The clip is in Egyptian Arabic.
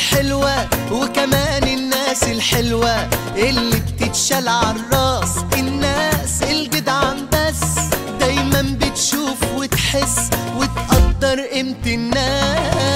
الحلوة وكمان الناس الحلوة اللي بتتشال عالراس الناس الجدعان بس دايما بتشوف وتحس وتقدر قيمة الناس